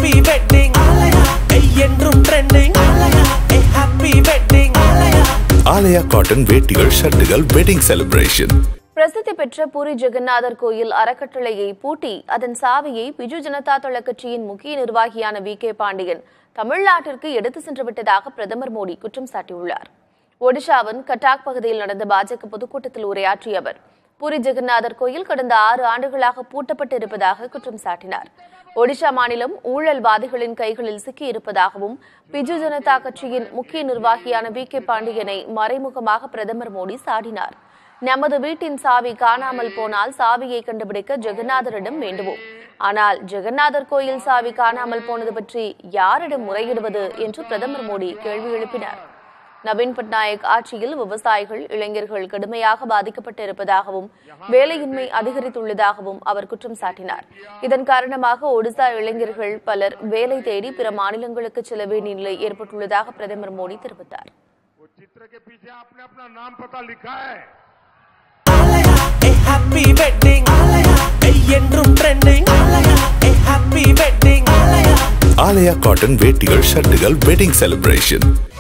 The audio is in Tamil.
ஹாப்பி வெட்டிங் என்றும் trending happy wedding Aalaya cotton வேட்டிகள் ஷர்ட்டுகள் வெட்டிங் செலிப்ரேஷன் பிரசித்தி பெற்ற பூரி ஜெகநாதர் கோயில் அறக்கட்டளையை பூட்டி அதன் சாவியை பிஜு ஜனதா தள கட்சியின் முக்கிய நிர்வாகியான வி கே பாண்டியன் தமிழ்நாட்டிற்கு எடுத்து சென்று விட்டதாக பிரதமர் மோடி குற்றம் சாட்டியுள்ளார் ஒடிஷாவின் கட்டாக் பகுதியில் நடந்த பாஜக பொதுக்கூட்டத்தில் உரையாற்றிய அவர் பூரி ஜெகநாதர் கோயில் கடந்த ஆறு ஆண்டுகளாக பூட்டப்பட்டு இருப்பதாக குற்றம் சாட்டினார் ஒடிஷா மாநிலம் ஊழல்வாதிகளின் கைகளில் சிக்கியிருப்பதாகவும் பிஜு ஜனதா கட்சியின் முக்கிய நிர்வாகியான வி கே பாண்டியனை மறைமுகமாக பிரதமர் மோடி சாடினார் நமது வீட்டின் சாவி காணாமல் போனால் சாவியை கண்டுபிடிக்க ஜெகநாதரிடம் வேண்டுவோம் ஆனால் ஜெகநாதர் கோயில் சாவி காணாமல் போனது பற்றி யாரிடம் முறையிடுவது என்று பிரதமர் மோடி கேள்வி எழுப்பினார் நவீன் பட்நாயக் ஆட்சியில் விவசாயிகள் இளைஞர்கள் கடுமையாக பாதிக்கப்பட்டு இருப்பதாகவும் வேலையின்மை அதிகரித்துள்ளதாகவும் அவர் குற்றம் சாட்டினார் இதன் காரணமாக ஒடிசா இளைஞர்கள் பலர் வேலை தேடி பிற மாநிலங்களுக்கு செல்ல வேண்டிய நிலை ஏற்பட்டுள்ளதாக பிரதமர் மோடி தெரிவித்தார் वो चित्र के पीछे आपने अपना नाम पता लिखा है ஹாப்பி வெட்டிங் என்றும் trending happy wedding Aalaya cotton வேட்டிகள் ஷர்ட்டுகள் வெட்டிங் செலிப்ரேஷன்